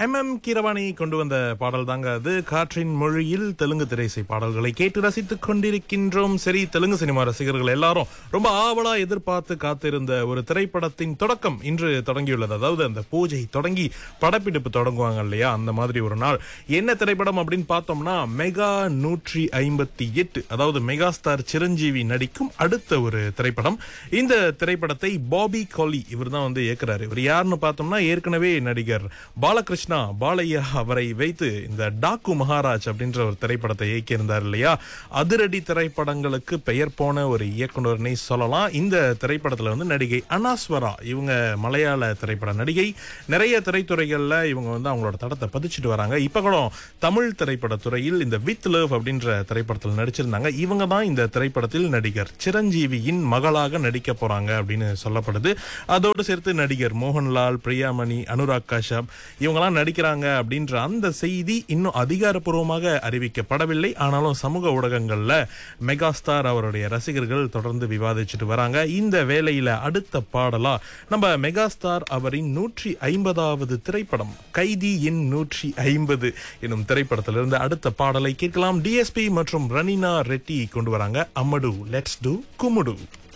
M M Keeravani கொண்டு வந்த பாடல் தாங்க அது காற்றின் மொழியில் தெலுங்கு திரைசை பாடல்களை கேட்டு ரசித்துக் கொண்டிருக்கின்றோம் சரி தெலுங்கு சினிமா ரசிகர்கள் எல்லாரும் ரொம்ப ஆவலா எதிர்பார்த்து காத்திருந்த ஒரு திரைப்படத்தின் தொடக்கம் இன்று தொடங்கியுள்ளது அதாவது அந்த பூஜை தொடங்கி படப்பிடிப்பு தொடங்குவாங்க இல்லையா அந்த மாதிரி ஒரு நாள் என்ன திரைப்படம் அப்படின்னு பார்த்தோம்னா மெகா நூற்றி ஐம்பத்தி எட்டு அதாவது மெகா ஸ்டார் சிரஞ்சீவி நடிக்கும் அடுத்த ஒரு திரைப்படம் இந்த திரைப்படத்தை பாபி காலி இவர் தான் வந்து இயக்குறாரு இவர் யாருன்னு பார்த்தோம்னா ஏற்கனவே நடிகர் பாலகிருஷ்ணா பாலையா அவரை வைத்து இந்த டாக்கு மகாராஜ் அப்படின்ற ஒரு திரைப்படத்தை இயக்கியிருந்தார் இல்லையா அதிரடி திரைப்படங்களுக்கு பெயர் போன ஒரு இயக்குனர்னே சொல்லலாம் இந்த திரைப்படத்துல வந்து நடிகை அனாஸ்வரா இவங்க மலையாள திரைப்பட நடிகை நிறைய திரைத்துறைகள்ல இவங்க வந்து அவங்களோட தடத்தை பதிச்சுட்டு வராங்க இப்ப கூட தமிழ் திரைப்பட துறையில் இந்த வித் லவ் அப்படின்ற திரைப்படத்தில் நடிச்சிருந்தாங்க இவங்க தான் இந்த திரைப்படத்தில் நடிகர் சிரஞ்சீவியின் மகளாக நடிக்க போறாங்க அப்படின்னு சொல்லப்படுது அதோடு சேர்த்து நடிகர் மோகன்லால் பிரியாமணி அனுராக் காஷப் இவங்கெல்லாம் நடிக்கிறாங்க அப்படின்ற அந்த செய்தி இன்னும் அதிகாரப்பூர்வமாக அறிவிக்கப்படவில்லை ஆனாலும் சமூக ஊடகங்கள்ல மெகாஸ்டார் அவருடைய ரசிகர்கள் தொடர்ந்து விவாதிச்சுட்டு வராங்க இந்த வேளையில அடுத்த பாடலா நம்ம மெகாஸ்டார் அவரின் நூற்றி ஐம்பதாவது திரைப்படம் கைதி எண் நூற்றி ஐம்பது எனும் திரைப்படத்திலிருந்து அடுத்த பாடலை கேட்கலாம் டிஎஸ்பி மற்றும் ரனினா ரெட்டி கொண்டு வராங்க அம்மடு லெட்ஸ் டு குமுடு